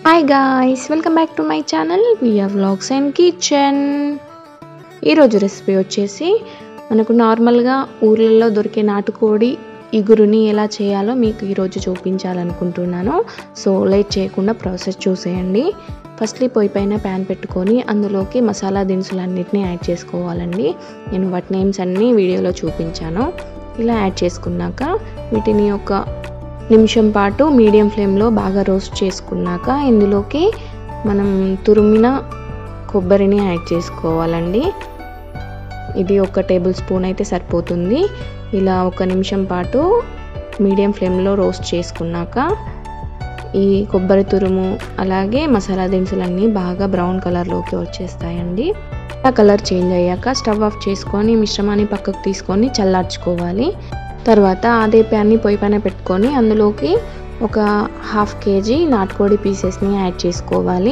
hi guys welcome back to my channel VR vlogs and kitchen ఈరోజు recipe వచ్చేసి మనకు నార్మల్గా ఊర్లలో దొరికే నాటుకోడి ఇగురుని ఎలా చేయాలో మీకు ఈరోజు చూపించాలనుకుంటున్నాను సో లేట్ చేయకుండా ప్రాసెస్ చూసేయండి ఫస్ట్లీ పొయ్యి పైన ప్యాన్ పెట్టుకొని అందులోకి మసాలా దినుసులన్నిటిని యాడ్ చేసుకోవాలండి నేను వాటి నేమ్స్ అన్నీ వీడియోలో చూపించాను ఇలా యాడ్ చేసుకున్నాక వీటిని ఒక నిమిషం పాటు మీడియం ఫ్లేమ్లో బాగా రోస్ట్ చేసుకున్నాక ఇందులోకి మనం తురిమిన కొబ్బరిని యాడ్ చేసుకోవాలండి ఇది ఒక టేబుల్ స్పూన్ అయితే సరిపోతుంది ఇలా ఒక నిమిషం పాటు మీడియం ఫ్లేమ్లో రోస్ట్ చేసుకున్నాక ఈ కొబ్బరి తురుము అలాగే మసాలా దినుసులన్నీ బాగా బ్రౌన్ కలర్లోకి వచ్చేస్తాయండి ఆ కలర్ చేంజ్ అయ్యాక స్టవ్ ఆఫ్ చేసుకొని మిశ్రమాన్ని పక్కకు తీసుకొని చల్లార్చుకోవాలి తర్వాత అదే ప్యాన్ని పొయ్యి పైన పెట్టుకొని అందులోకి ఒక హాఫ్ కేజీ నాటుకోడి పీసెస్ని యాడ్ చేసుకోవాలి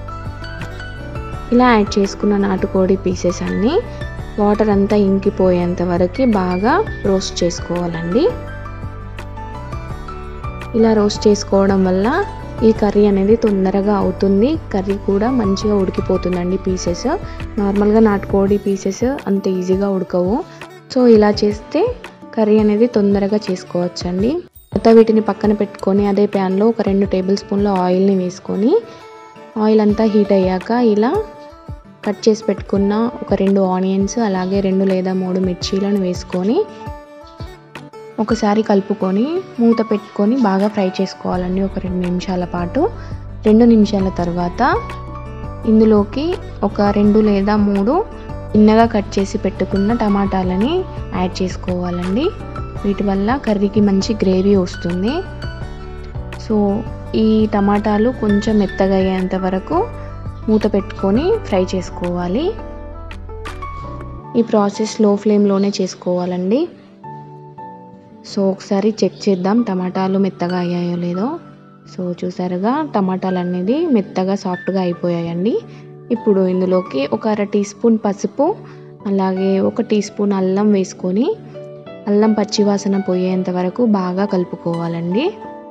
ఇలా యాడ్ చేసుకున్న నాటుకోడి పీసెస్ అన్నీ వాటర్ అంతా ఇంకిపోయేంత వరకు బాగా రోస్ట్ చేసుకోవాలండి ఇలా రోస్ట్ చేసుకోవడం వల్ల ఈ కర్రీ అనేది తొందరగా అవుతుంది కర్రీ కూడా మంచిగా ఉడికిపోతుందండి పీసెస్ నార్మల్గా నాటుకోడి పీసెస్ అంత ఈజీగా ఉడకవు సో ఇలా చేస్తే కర్రీ అనేది తొందరగా చేసుకోవచ్చండి తర్వాత వీటిని పక్కన పెట్టుకొని అదే ప్యాన్లో ఒక రెండు టేబుల్ స్పూన్ల ఆయిల్ని వేసుకొని ఆయిల్ అంతా హీట్ అయ్యాక ఇలా కట్ చేసి పెట్టుకున్న ఒక రెండు ఆనియన్స్ అలాగే రెండు లేదా మూడు మిర్చీలను వేసుకొని ఒకసారి కలుపుకొని మూత పెట్టుకొని బాగా ఫ్రై చేసుకోవాలండి ఒక రెండు నిమిషాల పాటు రెండు నిమిషాల తర్వాత ఇందులోకి ఒక రెండు లేదా మూడు చిన్నగా కట్ చేసి పెట్టుకున్న టమాటాలని యాడ్ చేసుకోవాలండి వీటి వల్ల కర్రీకి మంచి గ్రేవీ వస్తుంది సో ఈ టమాటాలు కొంచెం మెత్తగా అయ్యేంత వరకు మూత పెట్టుకొని ఫ్రై చేసుకోవాలి ఈ ప్రాసెస్ లో ఫ్లేమ్లోనే చేసుకోవాలండి సో ఒకసారి చెక్ చేద్దాం టమాటాలు మెత్తగా అయ్యాయో లేదో సో చూసారుగా టమాటాలు అనేది మెత్తగా సాఫ్ట్గా అయిపోయాయండి ఇప్పుడు ఇందులోకి ఒక అర టీ స్పూన్ పసుపు అలాగే ఒక టీ స్పూన్ అల్లం వేసుకొని అల్లం పచ్చివాసన పోయేంత వరకు బాగా కలుపుకోవాలండి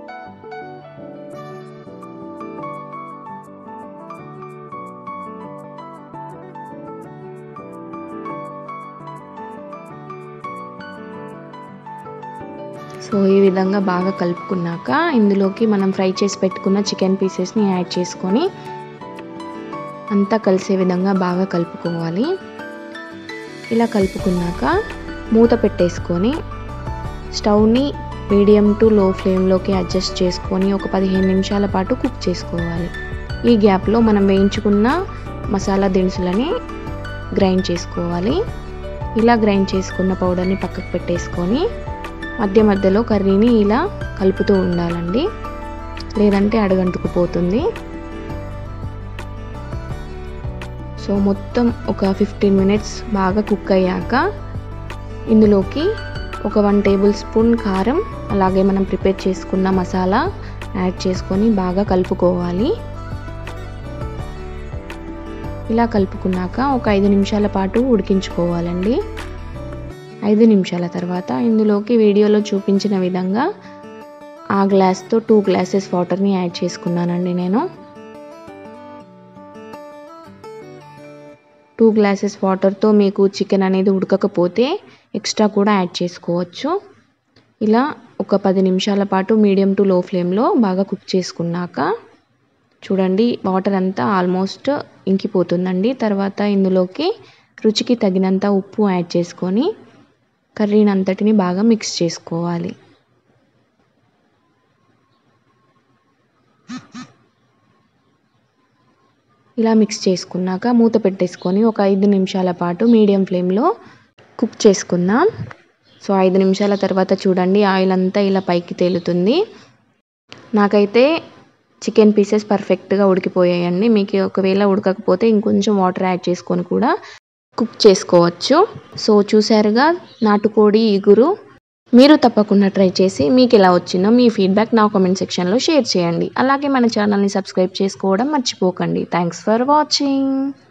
సో ఈ విధంగా బాగా కలుపుకున్నాక ఇందులోకి మనం ఫ్రై చేసి పెట్టుకున్న చికెన్ పీసెస్ని యాడ్ చేసుకొని అంతా కలిసే విధంగా బాగా కలుపుకోవాలి ఇలా కలుపుకున్నాక మూత పెట్టేసుకొని స్టవ్ని మీడియం టు లో ఫ్లేమ్లోకి అడ్జస్ట్ చేసుకొని ఒక పదిహేను నిమిషాల పాటు కుక్ చేసుకోవాలి ఈ గ్యాప్లో మనం వేయించుకున్న మసాలా దినుసులని గ్రైండ్ చేసుకోవాలి ఇలా గ్రైండ్ చేసుకున్న పౌడర్ని పక్కకు పెట్టేసుకొని మధ్య మధ్యలో కర్రీని ఇలా కలుపుతూ ఉండాలండి లేదంటే అడగంటుకుపోతుంది సో మొత్తం ఒక ఫిఫ్టీన్ మినిట్స్ బాగా కుక్ అయ్యాక ఇందులోకి ఒక వన్ టేబుల్ స్పూన్ కారం అలాగే మనం ప్రిపేర్ చేసుకున్న మసాలా యాడ్ చేసుకొని బాగా కలుపుకోవాలి ఇలా కలుపుకున్నాక ఒక ఐదు నిమిషాల పాటు ఉడికించుకోవాలండి ఐదు నిమిషాల తర్వాత ఇందులోకి వీడియోలో చూపించిన విధంగా ఆ గ్లాస్తో టూ గ్లాసెస్ వాటర్ని యాడ్ చేసుకున్నానండి నేను టూ గ్లాసెస్ వాటర్తో మీకు చికెన్ అనేది ఉడకకపోతే ఎక్స్ట్రా కూడా యాడ్ చేసుకోవచ్చు ఇలా ఒక పది నిమిషాల పాటు మీడియం టు లో ఫ్లేమ్లో బాగా కుక్ చేసుకున్నాక చూడండి వాటర్ అంతా ఆల్మోస్ట్ ఇంకిపోతుందండి తర్వాత ఇందులోకి రుచికి తగినంత ఉప్పు యాడ్ చేసుకొని కర్రీని అంతటిని బాగా మిక్స్ చేసుకోవాలి ఇలా మిక్స్ చేసుకున్నాక మూత పెట్టేసుకొని ఒక ఐదు నిమిషాల పాటు మీడియం ఫ్లేమ్లో కుక్ చేసుకుందాం సో ఐదు నిమిషాల తర్వాత చూడండి ఆయిల్ అంతా ఇలా పైకి తేలుతుంది నాకైతే చికెన్ పీసెస్ పర్ఫెక్ట్గా ఉడికిపోయాయండి మీకు ఒకవేళ ఉడకకపోతే ఇంకొంచెం వాటర్ యాడ్ చేసుకొని కూడా కుక్ చేసుకోవచ్చు సో చూసారుగా నాటుకోడి ఇగురు మీరు తప్పకుండా ట్రై చేసి మీకు ఎలా వచ్చిందో మీ ఫీడ్బ్యాక్ నా కామెంట్ సెక్షన్లో షేర్ చేయండి అలాగే మన ఛానల్ని సబ్స్క్రైబ్ చేసుకోవడం మర్చిపోకండి థ్యాంక్స్ ఫర్ వాచింగ్